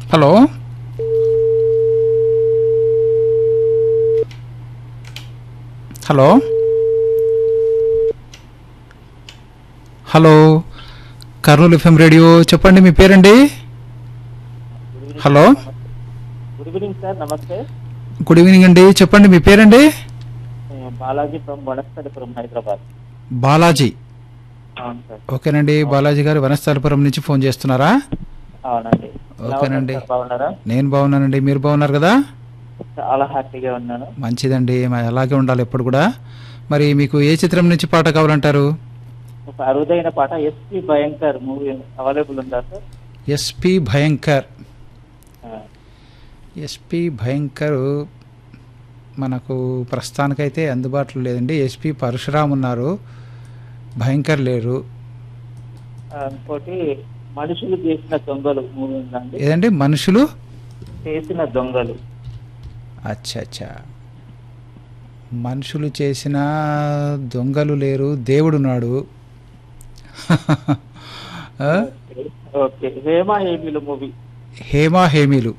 Hello hello hello Kurnool FM radio చెప్పండి మీ పేరండి హలో గుడ్ ఈవినింగ్ సార్ నమస్తే గుడ్ ఈవినింగ్ అండి చెప్పండి మీ పేరండి నేను బాలాజీ ఫ్రమ్ వనస్థలిపురం హైదరాబాద్ బాలాజీ అవును సార్ ఓకేనండి బాలాజీ గారు వనస్థలపురం నుంచి ఫోన్ చేస్తున్నారా అవునండి ఎలా ఓకేనండి. ఉన్నారు సార్? బాగున్నారా నేను బాగున్నానండి మీరు బాగున్నారు కదా చాలా హ్యాపీగా ఉన్నాను మంచిదండి మరి అలాగే ఉండాలి ఎప్పుడు కూడా మరి మీకు ఏ చిత్రం నుంచి పాట కావాలంటారు ఒక అరుదైన పాట ఎస్పి భయంకర్ మూవీ అవైలబుల్ ఉందా సార్ ఎస్పి భయంకర్ ఆ, ఎస్పి భయంకర్ మనకు ప్రస్తుతానికైతే అందుబాటులో లేదండి ఎస్పి పరశురామ్ ఉన్నారు భయంకర్ లేరు ఆ, ఇంకోటి మనుషులు చేసిన దొంగలు మూవీ ఉందండి ఏదండి మనుషులు చేసిన దొంగలు అచ్చా అచ్చా మనుషులు చేసిన దొంగలు లేరు దేవుడున్నాడు ఆ? ఓకే హేమ ఏమిలు మూవీ హేమా హేమీలు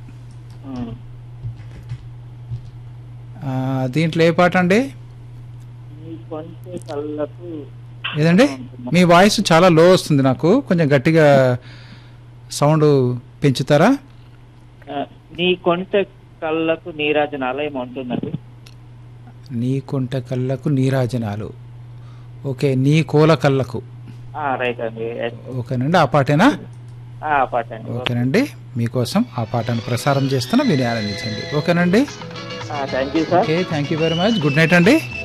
ఆ, దీంట్లో ఏ పాట అండి మీ కొంచె కళ్ళకు ఏదండి మీ వాయిస్ చాలా లో వస్తుంది నాకు కొంచెం గట్టిగా సౌండ్ పెంచుతారా ఆ, నీ కొంటె కళ్ళకు నీరాజనాలు ఏమో ఉంటుందండి నీ కుంట కళ్ళకు నీరాజనాలు ఓకే నీ కోల కళ్ళకు ఆ, రైట్ అండి ఓకేనండి ఆ పాటేనా ఆ, పాట అండి ఓకేనండి మీకోసం ఆ పాటను ప్రసారం చేస్తున్నా మీరు ఆనందించండి ఓకేనండి thank you sir okay thank you very much good night అండి